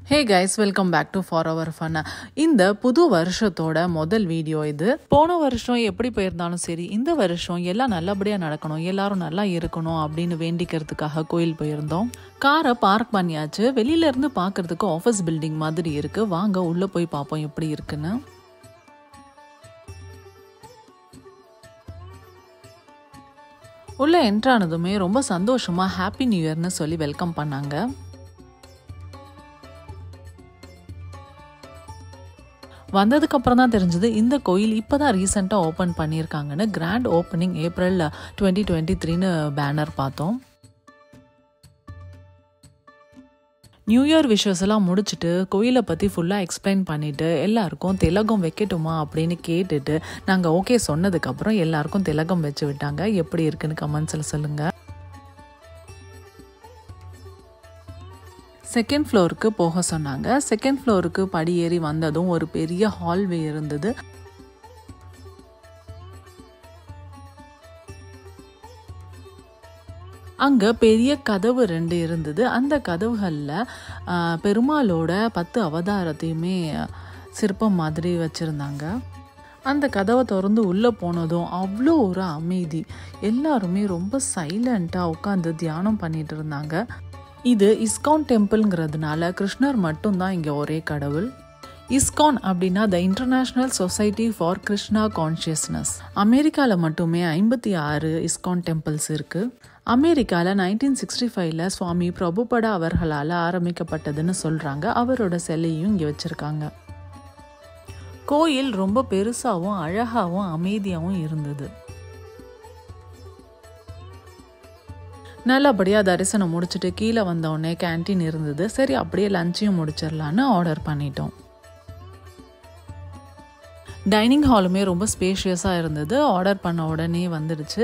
hey guys welcome back to for our fun இந்த புது வருஷத்தோட முதல் வீடியோ இது போன வருஷம் எப்படி போயிருந்தாலும் சரி இந்த வருஷம் எல்லாம் நல்லபடியாக நடக்கணும் எல்லாரும் நல்லா இருக்கணும் அப்படின்னு வேண்டிக்கிறதுக்காக கோயில் போயிருந்தோம் காரை பார்க் பண்ணியாச்சு வெளியில இருந்து பார்க்கறதுக்கு ஆஃபீஸ் பில்டிங் மாதிரி இருக்கு வாங்க உள்ள போய் பார்ப்போம் எப்படி இருக்குன்னு உள்ள என்ட்ரானதுமே ரொம்ப சந்தோஷமா ஹாப்பி நியூ இயர்னு சொல்லி வெல்கம் பண்ணாங்க வந்ததுக்கு அப்புறம் தான் தெரிஞ்சது இந்த கோயில் இப்போ தான் ரீசெண்டாக ஓப்பன் பண்ணியிருக்காங்கன்னு grand opening April twenty twenty த்ரீன்னு பேனர் பார்த்தோம் நியூ இயர் விஷஸ் எல்லாம் முடிச்சுட்டு கோயிலை பற்றி ஃபுல்லாக எக்ஸ்பிளைன் பண்ணிவிட்டு எல்லாருக்கும் திலகம் வைக்கட்டுமா அப்படின்னு கேட்டுட்டு நாங்கள் ஓகே சொன்னதுக்கப்புறம் எல்லாருக்கும் திலகம் வச்சு விட்டாங்க எப்படி இருக்குன்னு கமெண்ட்ஸில் சொல்லுங்கள் செகண்ட் ஃப்ளோருக்கு போக சொன்னாங்க செகண்ட் ஃப்ளோருக்கு படி ஏறி வந்ததும் ஒரு பெரிய ஹால்வே இருந்தது அங்கே பெரிய கதவு ரெண்டு இருந்தது அந்த கதவுகளில் பெருமாளோட பத்து அவதாரத்தையுமே சிற்பம் மாதிரி வச்சுருந்தாங்க அந்த கதவை திறந்து உள்ளே போனதும் அவ்வளோ ஒரு அமைதி எல்லாருமே ரொம்ப சைலண்ட்டாக உட்காந்து தியானம் பண்ணிட்டு இருந்தாங்க இது இஸ்கான் டெம்பிள்ங்கிறதுனால கிருஷ்ணர் மட்டும்தான் இங்கே ஒரே கடவுள் இஸ்கான் அப்படின்னா the international society for Krishna consciousness அமெரிக்காவில் மட்டுமே ஐம்பத்தி ஆறு இஸ்கான் டெம்பிள்ஸ் இருக்குது அமெரிக்காவில் நைன்டீன் சிக்ஸ்டி ஃபைவ்ல சுவாமி பிரபுபடா அவர்களால் ஆரம்பிக்கப்பட்டதுன்னு சொல்கிறாங்க அவரோட சிலையும் இங்கே வச்சுருக்காங்க கோயில் ரொம்ப பெருசாகவும் அழகாகவும் அமைதியாகவும் இருந்தது நல்லபடியாக தரிசனம் முடிச்சுட்டு கீழே வந்தோடனே கேன்டீன் இருந்தது சரி அப்படியே லஞ்சையும் முடிச்சிடலான்னு ஆர்டர் பண்ணிட்டோம் டைனிங் ஹாலுமே ரொம்ப ஸ்பேஷியஸாக இருந்தது ஆர்டர் பண்ண உடனே வந்துடுச்சு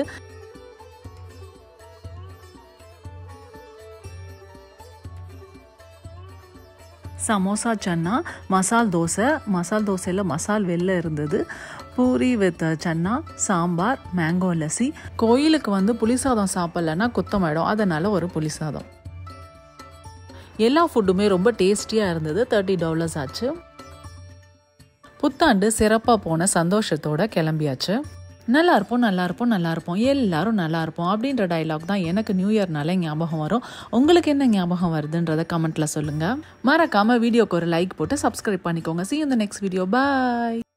சமோசா சன்னா மசால் தோசை மசால் தோசையில் மசால் வெளில இருந்தது பூரி வித் சன்னா சாம்பார் மேங்கோ லஸ்ஸி கோயிலுக்கு வந்து புளிசாதம் சாப்பிட்லன்னா குத்தமாயிடும் அதனால் ஒரு புளிசாதம் எல்லா ஃபுட்டுமே ரொம்ப டேஸ்டியாக இருந்தது தேர்ட்டி டாலர்ஸ் ஆச்சு புத்தாண்டு சிறப்பாக போன சந்தோஷத்தோட கிளம்பியாச்சு நல்லா இருப்போம் நல்லா இருப்போம் நல்லா இருப்போம் எல்லாரும் நல்லா இருப்போம் அப்படின்ற டைலாக் தான் எனக்கு நியூ இயர்னால ஞாபகம் வரும் உங்களுக்கு என்ன ஞாபகம் வருதுன்றத கமெண்ட்ல சொல்லுங்க மறக்காம வீடியோக்கு ஒரு லைக் போட்டு சப்ஸ்கிரைப் பண்ணிக்கோங்க சி இந்த நெக்ஸ்ட் வீடியோ பாய்